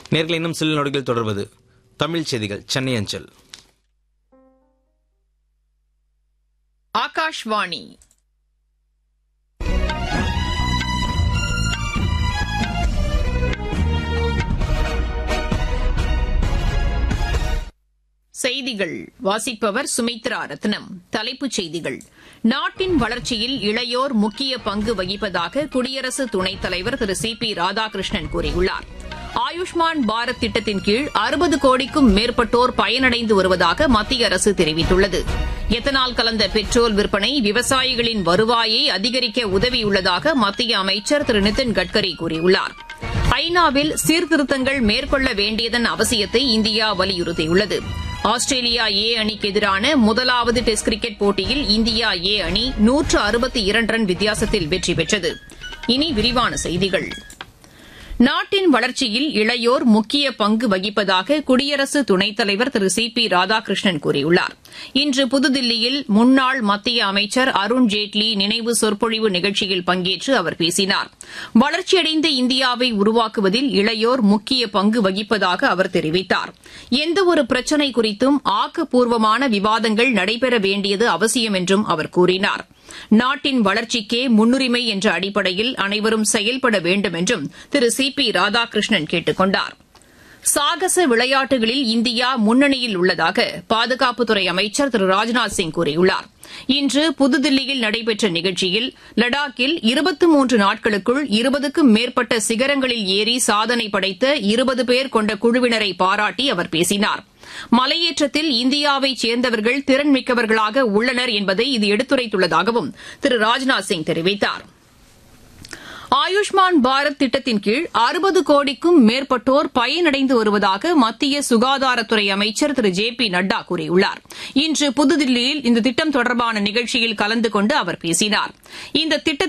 நேர்கள் இன்னும் சில நொடிகள் தொடர்வது தமிழ் செய்திகள் சென்னை அஞ்சல் ஆகாஷ்வாணி செய்திகள் வாசிப்பவர் சுமித்ரா ரத்னம் தலைப்புச் செய்திகள் நாட்டின் வளர்ச்சியில் இளையோர் முக்கிய பங்கு வகிப்பதாக குடியரசு துணைத் தலைவர் திரு சி பி ராதாகிருஷ்ணன் கூறியுள்ளார் ஆயுஷ்மான் பாரத் திட்டத்தின் கீழ் அறுபது கோடிக்கும் மேற்பட்டோர் பயனடைந்து வருவதாக மத்திய அரசு தெரிவித்துள்ளது எத்தனால் கலந்த பெட்ரோல் விற்பனை விவசாயிகளின் வருவாயை அதிகரிக்க உதவியுள்ளதாக மத்திய அமைச்சர் திரு நிதின் கட்கரி கூறியுள்ளார் ஐநாவில் சீர்திருத்தங்கள் மேற்கொள்ள வேண்டியதன் அவசியத்தை இந்தியா வலியுறுத்தியுள்ளது ஆஸ்திரேலியா ஏ அணிக்கு எதிரான முதலாவது டெஸ்ட் கிரிக்கெட் போட்டியில் இந்தியா ஏ அணி நூற்று அறுபத்தி இரண்டு ரன் வித்தியாசத்தில் வெற்றி பெற்றது இனி விரிவான செய்திகள் நாட்டின் வளர்ச்சியில் இளையோர் முக்கிய பங்கு வகிப்பதாக குடியரசு துணைத் தலைவர் திரு சி பி ராதாகிருஷ்ணன் கூறியுள்ளார் இன்று புதுதில்லியில் முன்னாள் மத்திய அமைச்சர் அருண்ஜேட்லி நினைவு சொற்பொழிவு நிகழ்ச்சியில் பங்கேற்று அவர் பேசினார் வளர்ச்சியடைந்த இந்தியாவை உருவாக்குவதில் இளையோர் முக்கிய பங்கு வகிப்பதாக அவர் தெரிவித்தார் எந்தவொரு பிரச்சினை குறித்தும் ஆக்கப்பூர்வமான விவாதங்கள் நடைபெற வேண்டியது அவசியம் என்றும் அவர் கூறினார் நாட்டின் வளர்ச்சிக்கே முன்னுரிமை என்ற அடிப்படையில் அனைவரும் செயல்பட வேண்டும் என்றும் திரு சி பி ராதாகிருஷ்ணன் கேட்டுக் கொண்டார் சாகச விளையாட்டுகளில் இந்தியா முன்னணியில் உள்ளதாக பாதுகாப்புத்துறை அமைச்சர் திரு ராஜ்நாத் சிங் கூறியுள்ளார் இன்று புதுதில்லியில் நடைபெற்ற நிகழ்ச்சியில் லடாக்கில் இருபத்தி மூன்று நாட்களுக்குள் இருபதுக்கும் மேற்பட்ட சிகரங்களில் ஏறி சாதனை படைத்த இருபது பேர் கொண்ட குழுவினரை பாராட்டி அவர் பேசினார் மலையேற்றத்தில் இந்தியாவைச் சேர்ந்தவர்கள் திறன்மிக்கவர்களாக உள்ளனர் என்பதை இது எடுத்துரைத்துள்ளதாகவும் திரு ராஜ்நாத் சிங் தெரிவித்தார் ஆயுஷ்மான் பாரத் திட்டத்தின் கீழ் அறுபது கோடிக்கும் மேற்பட்டோர் பயனடைந்து வருவதாக மத்திய சுகாதாரத்துறை அமைச்சர் திரு ஜே பி நட்டா கூறியுள்ளார் இன்று புதுதில்லியில் இந்த திட்டம் தொடர்பான நிகழ்ச்சியில் கலந்து கொண்டு அவர் பேசினார் இந்த திட்டத்தின்